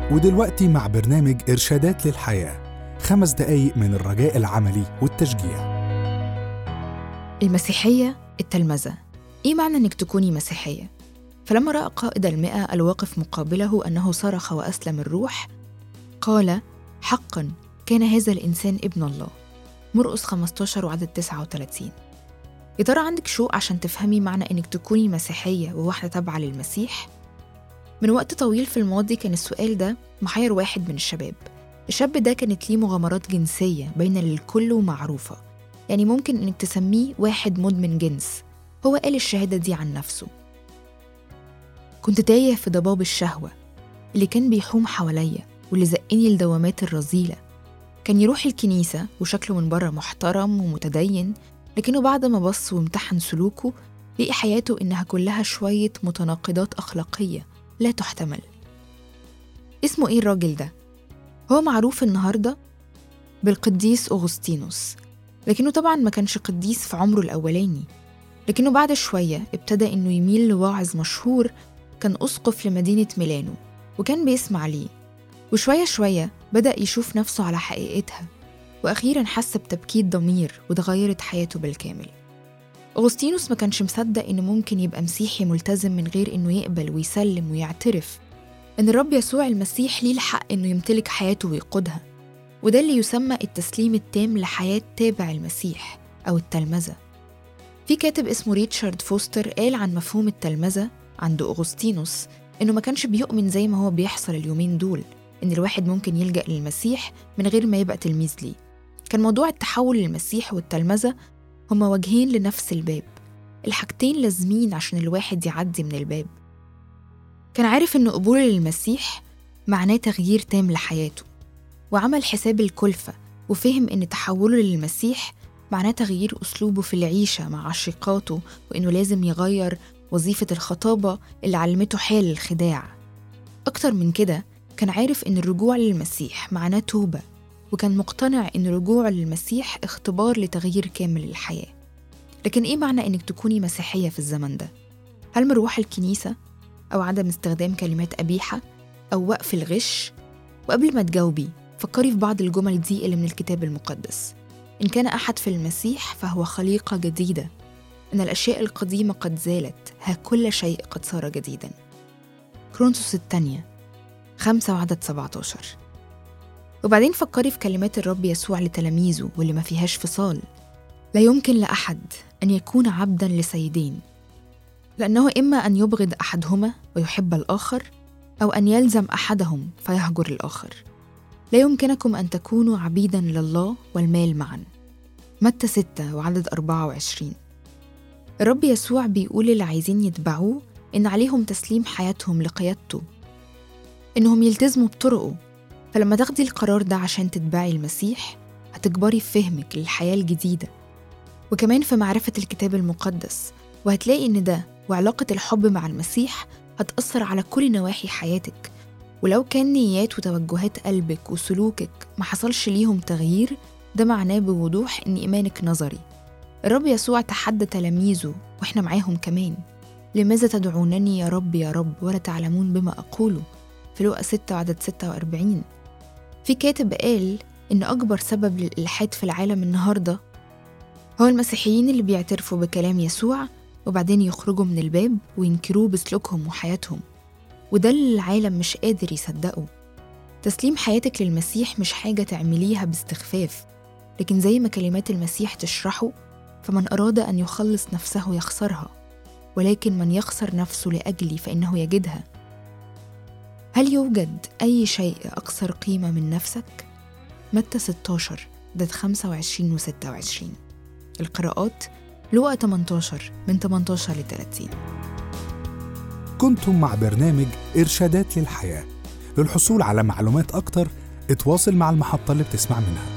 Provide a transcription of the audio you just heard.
ودلوقتي مع برنامج إرشادات للحياة خمس دقايق من الرجاء العملي والتشجيع المسيحية التلمذة إيه معنى إنك تكوني مسيحية؟ فلما رأى قائد المئة الواقف مقابله أنه صرخ وأسلم الروح قال حقا كان هذا الإنسان ابن الله مرقس 15 وعدد 39 يا ترى عندك شوق عشان تفهمي معنى إنك تكوني مسيحية وواحدة تابعة للمسيح؟ من وقت طويل في الماضي كان السؤال ده محير واحد من الشباب الشاب ده كانت ليه مغامرات جنسية باينة للكل ومعروفة يعني ممكن إنك تسميه واحد مدمن جنس هو قال الشهادة دي عن نفسه كنت تايه في ضباب الشهوة اللي كان بيحوم حواليا واللي زقني لدوامات الرذيلة كان يروح الكنيسة وشكله من بره محترم ومتدين لكنه بعد ما بص وامتحن سلوكه لقي حياته إنها كلها شوية متناقضات أخلاقية لا تحتمل اسمه إيه الراجل ده؟ هو معروف النهاردة بالقديس أغسطينوس لكنه طبعا ما كانش قديس في عمره الأولاني لكنه بعد شوية ابتدى إنه يميل لواعظ مشهور كان أسقف لمدينة ميلانو وكان بيسمع ليه وشوية شوية بدأ يشوف نفسه على حقيقتها وأخيرا حس بتبكيت ضمير وتغيرت حياته بالكامل أغسطينوس ما كانش مصدق إنه ممكن يبقى مسيحي ملتزم من غير إنه يقبل ويسلم ويعترف إن الرب يسوع المسيح ليه الحق إنه يمتلك حياته ويقودها وده اللي يسمى التسليم التام لحياة تابع المسيح أو التلمذة في كاتب اسمه ريتشارد فوستر قال عن مفهوم التلمذة عند أغسطينوس إنه ما كانش بيؤمن زي ما هو بيحصل اليومين دول إن الواحد ممكن يلجأ للمسيح من غير ما يبقى تلميذ ليه كان موضوع التحول للمسيح والتلمذة هما وجهين لنفس الباب الحاجتين لازمين عشان الواحد يعدي من الباب كان عارف إن قبوله للمسيح معناه تغيير تام لحياته وعمل حساب الكلفة وفهم إن تحوله للمسيح معناه تغيير أسلوبه في العيشة مع عشيقاته وإنه لازم يغير وظيفة الخطابة اللي علمته حال الخداع أكتر من كده كان عارف إن الرجوع للمسيح معناه توبة وكان مقتنع إن الرجوع للمسيح اختبار لتغيير كامل للحياة لكن إيه معنى إنك تكوني مسيحية في الزمن ده؟ هل مروح الكنيسة؟ أو عدم استخدام كلمات قبيحة؟ أو وقف الغش؟ وقبل ما تجاوبي فكري في بعض الجمل دي اللي من الكتاب المقدس إن كان أحد في المسيح فهو خليقة جديدة إن الأشياء القديمة قد زالت ها كل شيء قد صار جديدا كرونسوس الثانية خمسة وعدد 17 وبعدين فكري في كلمات الرب يسوع لتلاميذه واللي ما فيهاش فصال لا يمكن لأحد أن يكون عبدا لسيدين لأنه إما أن يبغض أحدهما ويحب الآخر أو أن يلزم أحدهم فيهجر الآخر لا يمكنكم أن تكونوا عبيدا لله والمال معا متى 6 وعدد 24 الرب يسوع بيقول اللي عايزين يتبعوه إن عليهم تسليم حياتهم لقيادته إنهم يلتزموا بطرقه فلما تاخدي القرار ده عشان تتبعي المسيح هتكبري في فهمك للحياة الجديدة وكمان في معرفة الكتاب المقدس وهتلاقي إن ده وعلاقة الحب مع المسيح هتأثر على كل نواحي حياتك ولو كان نيات وتوجهات قلبك وسلوكك ما حصلش ليهم تغيير ده معناه بوضوح إن إيمانك نظري الرب يسوع تحدى تلاميذه وإحنا معاهم كمان لماذا تدعونني يا رب يا رب ولا تعلمون بما أقوله في لوقا 6 عدد 46 في كاتب قال إن أكبر سبب للإلحاد في العالم النهاردة هو المسيحيين اللي بيعترفوا بكلام يسوع وبعدين يخرجوا من الباب وينكروه بسلوكهم وحياتهم وده اللي العالم مش قادر يصدقه تسليم حياتك للمسيح مش حاجة تعمليها باستخفاف لكن زي ما كلمات المسيح تشرحه فمن أراد أن يخلص نفسه يخسرها ولكن من يخسر نفسه لأجلي فإنه يجدها هل يوجد أي شيء أكثر قيمة من نفسك؟ متى 16 عدد 25 و 26 القراءات لوقا 18 من 18 ل 30 كنتم مع برنامج إرشادات للحياة للحصول على معلومات أكتر اتواصل مع المحطة اللي بتسمع منها